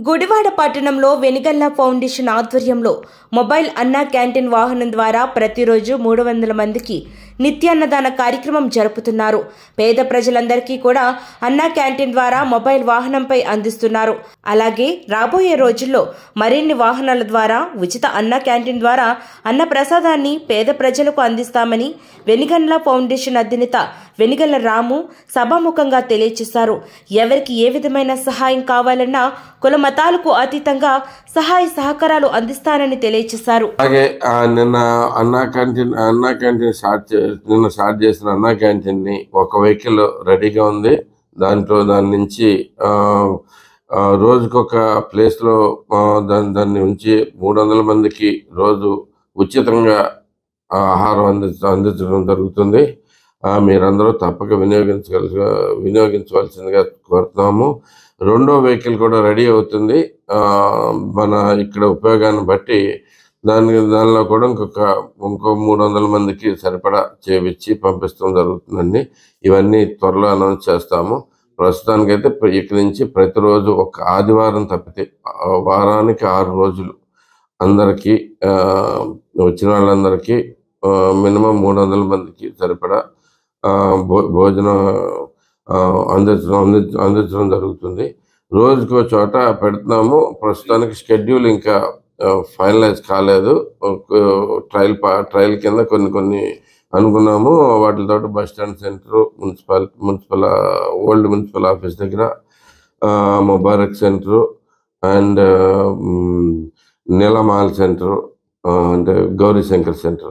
గుడివాడ పట్టణంలో వెనిగల్ల ఫౌండేషన్ ఆధ్వర్యంలో mobile Anna canteen వాహనం ద్వారా ప్రతిరోజు మూడు వందల మందికి నిత్యాన్నదాన కార్యక్రమం జరుపుతున్నారు పేద ప్రజలందరికీ కూడా అన్నా క్యాంటీన్ ద్వారా మొబైల్ వాహనంపై అందిస్తున్నారు అలాగే రాబోయే రోజుల్లో మరిన్ని వాహనాల ద్వారా ఉచిత అన్న క్యాంటీన్ ద్వారా అన్న ప్రసాదాన్ని పేద ప్రజలకు అందిస్తామని వెనిగండ్ల ఫౌండేషన్ అధినేత వెనిగల్ల రాము సభాముఖంగా తెలియజేశారు ఎవరికి ఏ విధమైన సహాయం కావాలన్నా కుల మతాలకు అతీతంగా సహాయ సహకారాలు అందిస్తానని తెలియజేశారు అలాగే ఆ, నిన్న అన్నా క్యాంటీన్ అన్నా క్యాంటీన్ స్టార్ట్ చే నిన్న స్టార్ట్ చేసిన అన్నా క్యాంటీన్ ని ఒక వెహికల్ రెడీగా ఉంది దాంట్లో దాని నుంచి ఆ, ఆ, రోజుకొక ప్లేస్ లో ఆ, దాన్ని దాన్ని ఉంచి మూడు వందల మందికి రోజు ఉచితంగా ఆ, ఆహారం అంది అందించడం జరుగుతుంది ఆ, మీరందరూ తప్పక వినియోగించగల వినియోగించవలసిందిగా కోరుతున్నాము రెండో వెహికల్ కూడా రెడీ అవుతుంది ఆ, మన ఇక్కడ ఉపయోగాన్ని బట్టి దాని దానిలో కూడా ఇంకొక ఇంకో మూడు వందల మందికి సరిపడా చేపించి పంపిస్తాం జరుగుతుందండి ఇవన్నీ త్వరలో అనౌన్స్ చేస్తాము ప్రస్తుతానికైతే ప్ర- ఇక్కడి నుంచి ప్రతిరోజు ఒక ఆదివారం తప్పితే ఆ, వారానికి ఆరు రోజులు అందరికీ ఆ, వచ్చిన వాళ్ళందరికీ మినిమం మూడు వందల మందికి సరిపడా ఆ, భో భోజనం ఆ, అందించడం అందించ- అందించడం జరుగుతుంది రోజుకో చోట పెడుతున్నాము ప్రస్తుతానికి షెడ్యూల్ ఇంకా ఫైనలైజ్ కాలేదు ఒక ట్రయల్ పా- ట్రయల్ కింద కొన్ని కొన్ని అనుకున్నాము వాటితో bus stand centre municipal municipal ఆ, ఓల్డ్ మున్సిపల్ ఆఫీస్ దగ్గర ఆ, Mubarak centre and Neelamal centre అంటే గౌరీ శంకర్ సెంటర్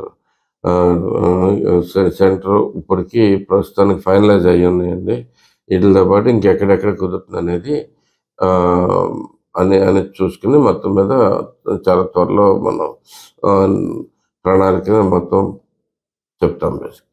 సెంటర్ ఇప్పటికి ప్రస్తుతానికి ఫైనలైజ్ అయ్యి ఉన్నాయండి వీటితో పాటు ఇంకెక్కడెక్కడ కుదురుతుంది అనేది ఆ, అని అని చూసుకుని మొత్తం మీద చాలా త్వరలో మనం ఆ, ప్రణాళిక మొత్తం చెప్తాం బేసిక్